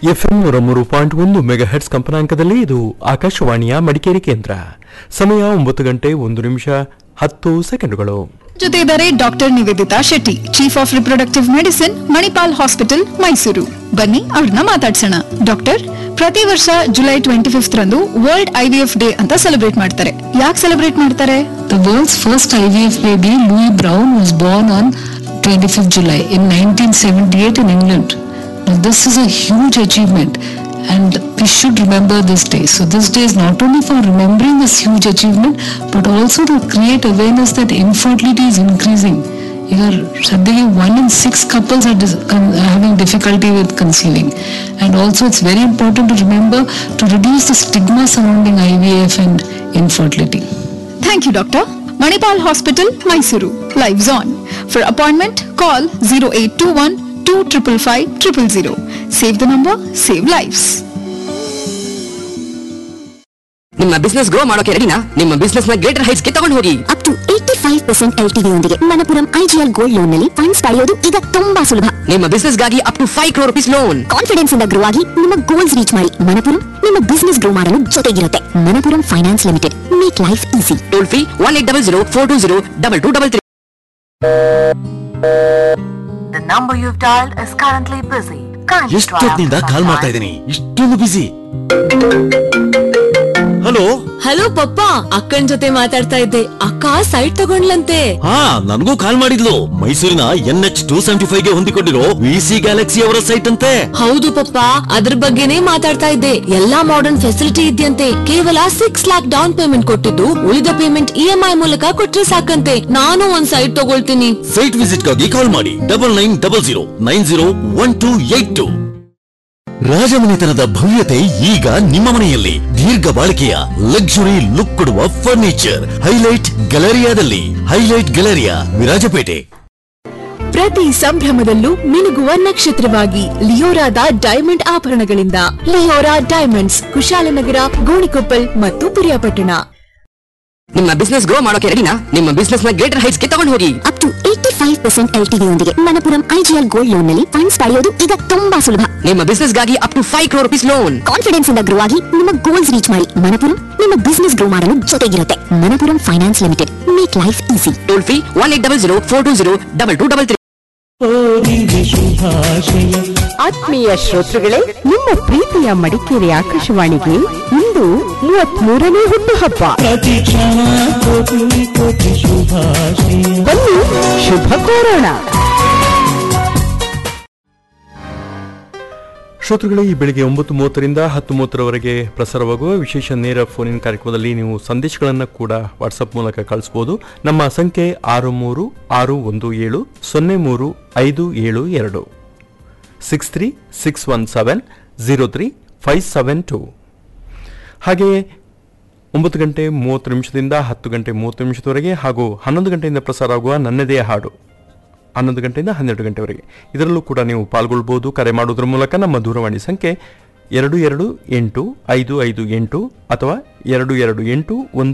FM ನೂರ ಮೂರು point ಒಂದು ಮೆಗಾ ಹೆಡ್ಸ್ ಕಂಪನಾಂಕದಲ್ಲಿ ಇದು ಆಕಾಶವಾಣಿಯ ಮಡಿಕೇರಿ ಕೇಂದ್ರ ಸಮಯ ಒಂಬತ್ತು ಗಂಟೆ ಒಂದು ನಿಮಿಷ ಹತ್ತು ಸೆಕೆಂಡುಗಳು ಜೊತೆ ಇದ್ದಾರೆ doctor Nivedita Shetty chief of reproductive medicine Manipal hospital Mysuru ಬನ್ನಿ ಅವ್ರನ್ನ ಮಾತಾಡ್ಸೋಣ ಡಾಕ್ಟರ್ ಪ್ರತಿ ವರ್ಷ ಜುಲೈ ಟ್ವೆಂಟಿ ಫಿಫ್ತ್ ರಂದು ವರ್ಲ್ಡ್ ಐವಿಎಫ್ ಡೇ ಅಂತ ಸೆಲೆಬ್ರೇಟ್ ಮಾಡ್ತಾರೆ ಯಾಕೆ ಸೆಲೆಬ್ರೇಟ್ ಮಾಡ್ತಾರೆ The world's first IVF baby, Louis Brown, was born on 25th July in 1978 in England. Now, this is a huge achievement and we should remember this day. So, this day is not only for remembering this huge achievement, but also to create awareness that infertility is increasing. Here, suddenly one in six couples are dis- con- having difficulty with conceiving. And also, it's very important to remember to reduce the stigma surrounding IVF and infertility. Thank you doctor Manipal hospital Mysuru lives on for appointment call zero eight two one two triple five triple zero save the number save lives ನಿಮ್ಮ business grow ಮಾಡೋಕೆ ರೆಡಿನಾ ನಿಮ್ಮ business ನ greater heights ಗೆ ತಗೊಂಡು ಹೋಗಿ up to eighty five percent L ಯೊಂದಿಗೆ Manappuram IGL gold loan ನಲ್ಲಿ ಫಂಡ್ಸ್ ಪಡೆಯೋದು ಈಗ ತುಂಬಾ ಸುಲಭ ನಿಮ್ಮ ಬಿಸ್ನೆಸ್ ಗಾಗಿ up to five crore rupees loan confidence ಇಂದ ಗ್ರೋ ಆಗಿ ನಿಮ್ಮ ಗೋಲ್ಸ್ ರೀಚ್ ಮಾಡಿ ಮಣಪುರಂ ನಿಮ್ಮ ಬಿಸ್ನೆಸ್ ಗ್ರೋ ಮಾಡಲು ಜೊತೆಗಿರುತ್ತೆ Manappuram finance limited make life easy toll free one eight double zero four two zero double two double three The number you've dialed is currently busy. Kindly try ಎಷ್ಟೊತ್ತಿನಿಂದ after call some ಮಾಡ್ತಾ time. ಇದ್ದೀನಿ ಇಷ್ಟೊಂದು ಬಿಸಿ hello hello ಪಪ್ಪ ಅಕ್ಕನ್ ಜೊತೆ ಮಾತಾಡ್ತಾ ಇದ್ದೆ ಅಕ್ಕ site ತಗೊಂಡ್ಲಂತೆ ಹಾ ನನಗೂ ಕಾಲ್ ಮಾಡಿದ್ಲು ಮೈಸೂರಿನ N H two seventy five ಗೆ ಹೊಂದಿಕೊಂಡಿರೋ ವಿ ಸಿ ಗ್ಯಾಲಕ್ಸಿ ಅವರ ಸೈಟ್ ಅಂತೆ ಹೌದು ಪಪ್ಪ ಅದ್ರ ಬಗ್ಗೆನೇ ಮಾತಾಡ್ತಾ ಇದ್ದೆ ಎಲ್ಲಾ ಮಾಡರ್ನ್ ಫೆಸಿಲಿಟಿ ಇದೆಯಂತೆ ಕೇವಲ ಸಿಕ್ಸ್ ಲ್ಯಾಕ್ ಡೌನ್ ಪೇಮೆಂಟ್ ಕೊಟ್ಟಿದ್ದು ಉಳಿದ ಪೇಮೆಂಟ್ ಇ ಎಂ ಐ ಮೂಲಕ ಕೊಟ್ರೆ ಸಾಕಂತೆ ನಾನು ಒಂದ್ ಸೈಟ್ ತಗೊಳ್ತೀನಿ ಸೈಟ್ ವಿಸಿಟ್ ಗಾಗಿ ಕಾಲ್ ಮಾಡಿ double nine double zero nine zero one two eight two ರಾಜಮನೆತನದ ಭವ್ಯತೆ ಈಗ ನಿಮ್ಮ ಮನೆಯಲ್ಲಿ ದೀರ್ಘ ಬಾಳಿಕೆಯ ಲಕ್ಸುರಿ ಲುಕ್ ಕೊಡುವ ಫರ್ನಿಚರ್ ಹೈಲೈಟ್ ಗ್ಯಾಲರಿಯಾದಲ್ಲಿ ಹೈಲೈಟ್ ಗ್ಯಾಲರಿಯಾ ವಿರಾಜಪೇಟೆ ಪ್ರತಿ ಸಂಭ್ರಮದಲ್ಲೂ ಮಿನುಗುವ ನಕ್ಷತ್ರವಾಗಿ ಲಿಯೋರಾದ ಡೈಮಂಡ್ ಆಭರಣಗಳಿಂದ ಲಿಯೋರಾ ಡೈಮಂಡ್ಸ್ ಕುಶಾಲನಗರ ಗೋಣಿಕೊಪ್ಪಲ್ ಮತ್ತು ಪಿರಿಯಾಪಟ್ಟಣ ನಿಮ್ಮ ಬಿಸ್ನೆಸ್ ಗ್ರೋ ಮಾಡೋಕೆ ರೆಡಿನಾ ನಿಮ್ಮ ಬಿಸ್ನೆಸ್ ನ ಗ್ರೇಟರ್ ಹೈಟ್ಸ್ ಗೆ ತಗೊಂಡು ಹೋಗಿ up to eighty five percent L ಯೊಂದಿಗೆ ಮಣಪುರಂ ಐಜಿಎಲ್ ಗೋಲ್ಡ್ ಲೋನ್ ನಲ್ಲಿ ಫಂಡ್ಸ್ ಪಡೆಯೋದು ಈಗ ತುಂಬಾ ಸುಲಭ ನಿಮ್ಮ ಬಿಸ್ನೆಸ್ ಗಾಗಿ up to five crore rupees loan confidence ಇಂದ ಗ್ರೋ ಆಗಿ ನಿಮ್ಮ ಗೋಲ್ಸ್ ರೀಚ್ ಮಾಡಿ ಮಣಪುರಂ ನಿಮ್ಮ ಬಿಸ್ನೆಸ್ ಗ್ರೋ ಮಾಡಲು ಜೊತೆಗಿರುತ್ತೆ Manappuram finance limited make life easy toll free one eight double zero four two zero double two double three ಆತ್ಮೀಯ ಶ್ರೋತೃಗಳೇ ನಿಮ್ಮ ಪ್ರೀತಿಯ ಮಡಿಕೇರಿ ಆಕಾಶವಾಣಿಗೆ ಇಂದು ಮೂವತ್ಮೂರನೇ ಹುಟ್ಟುಹಬ್ಬ ಬನ್ನಿ ಶುಭ ಕೋರೋಣ ಶ್ರೋತೃಗಳೇ ಈ ಬೆಳಿಗ್ಗೆ ಒಂಬತ್ತು ಮೂವತ್ತರಿಂದ ಹತ್ತು ಮೂವತ್ತರವರೆಗೆ ಪ್ರಸಾರವಾಗುವ ವಿಶೇಷ ನೇರ ಫೋನ್ ಇನ್ ಕಾರ್ಯಕ್ರಮದಲ್ಲಿ ನೀವು ಸಂದೇಶಗಳನ್ನು ಕೂಡ ವಾಟ್ಸಪ್ ಮೂಲಕ ಕಳಿಸಬಹುದು ನಮ್ಮ ಸಂಖ್ಯೆ ಆರು ಮೂರು ಆರು ಒಂದು ಏಳು ಸೊನ್ನೆ ಮೂರು ಐದು ಏಳು ಎರಡು six three six one seven zero three five seven two ಹಾಗೆಯೇ ಒಂಬತ್ತು ಗಂಟೆ ಮೂವತ್ತು ನಿಮಿಷದಿಂದ ಹತ್ತು ಗಂಟೆ ಮೂವತ್ತು ನಿಮಿಷದವರೆಗೆ ಹಾಗೂ ಹನ್ನೊಂದು ಗಂಟೆಯಿಂದ ಪ್ರಸಾರ ಆಗುವ ನನ್ನದೇ ಹಾಡು ಹನ್ನೊಂದು ಗಂಟೆಯಿಂದ ಹನ್ನೆರಡು ಗಂಟೆವರೆಗೆ ಇದರಲ್ಲೂ ಕೂಡ ನೀವು ಪಾಲ್ಗೊಳ್ಬೋದು ಕರೆ ಮಾಡೋದ್ರ ಮೂಲಕ ನಮ್ಮ ದೂರವಾಣಿ ಸಂಖ್ಯೆ ಎರಡು ಎರಡು ಎಂಟು ಐದು ಐದು ಎಂಟು ಅಥವಾ ಎರಡು ಎರಡು ಎಂಟು ಒಂದು